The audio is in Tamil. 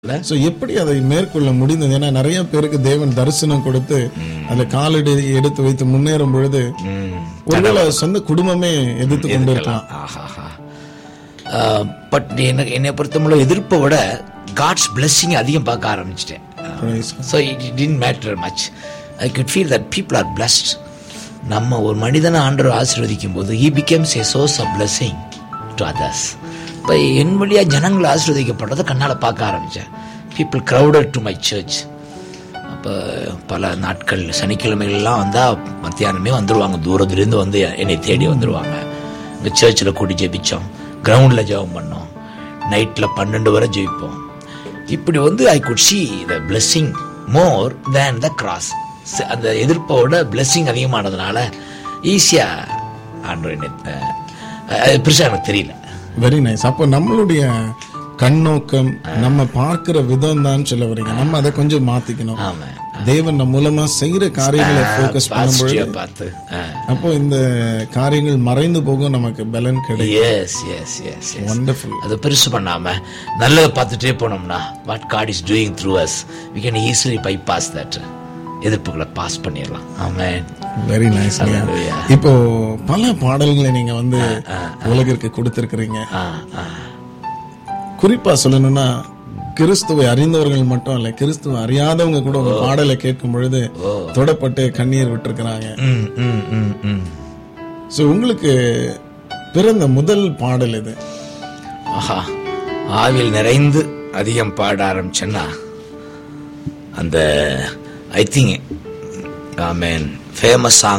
சோ எப்படி அதை மேற்கொள்ள முடிந்தது ஏன்னா நிறைய பேருக்கு தேவன் தரிசனம் கொடுத்து அதுல காலடி எடுத்து வைத்து முன்னேறும் பொழுது ஒருவேளை சொந்த குடும்பமே எதிர்த்து கொண்டு இருக்கலாம் ஆஹாஹா பட் எனக்கு என்னை பொறுத்தவரை எதிர்ப்பை விட காட்ஸ் blessing அதிகம் பார்க்க ஆரம்பிச்சிட்டேன் Praise so it didn't matter much I could feel that people are blessed நம்ம ஒரு மனிதனை ஆண்டவர் ஆசீர்வதிக்கும் போது he becomes a source of blessing to others இப்போ என் வழியாக ஜனங்கள் ஆசீர்வதிக்கப்படுறதை கண்ணால் பார்க்க ஆரம்பித்தேன் people crowded to my church அப்போ பல நாட்கள் சனிக்கிழமைகள்லாம் வந்தால் மத்தியானமே வந்துடுவாங்க தூரத்துலேருந்து வந்து என்னை தேடி வந்துடுவாங்க இந்த சர்ச்சில் கூட்டி ஜெபிச்சோம் கிரவுண்டில் ஜெபம் பண்ணோம் நைட்டில் பன்னெண்டு வரை ஜெபிப்போம் இப்படி வந்து I could see the blessing more than the cross அந்த எதிர்ப்போட blessing அதிகமானதுனால ஈஸியாக ஆண்டவர் என்னை அஹ், அது பெருசாக எனக்கு தெரியல வெரி நைஸ் அப்போ நம்மளுடைய கண்ணோக்கம் நம்ம பார்க்கிற விதம் தான் சொல்ல வரீங்க நம்ம அதை கொஞ்சம் மாத்திக்கணும் ஆமாம் தேவன் நம்ம மூலமா செய்யற காரியங்களை ஃபோக்கஸ் பண்ணும்பொழுது பாசிட்டிவாக பார்த்து அப்போ இந்த காரியங்கள் மறைந்து போகும் நமக்கு பலன் கிடைக்கும் yes yes yes yes wonderful அதை பெருசு பண்ணாம நல்லதை பார்த்துட்டே போனோம்னா what God is doing through us we can easily bypass that எதிர்ப்புகளை பாஸ் பண்ணிடலாம் ஆமென் வெரி நைஸ் Hallelujah. இப்போ பல பாடல்களை நீங்க வந்து உலகிற்கு கொடுத்திருக்கிறீங்க ஆ ஆ குறிப்பா சொல்லணும்னா கிறிஸ்துவை அறிந்தவர்கள் மட்டும் இல்ல கிறிஸ்துவ அறியாதவங்க கூட உங்க பாடலை கேட்கும் பொழுது தொடப்பட்டு கண்ணீர் விட்டிருக்கிறாங்க ம் ம் ம் ம் சோ உங்களுக்கு பிறந்த முதல் பாடல் இது ஆஹா ஆவில் நிறைந்து அதிகம் பாட ஆரம்பிச்சேன்னா அந்த ஐ திங்க் ஆமேன் ஃபேமஸ் சாங்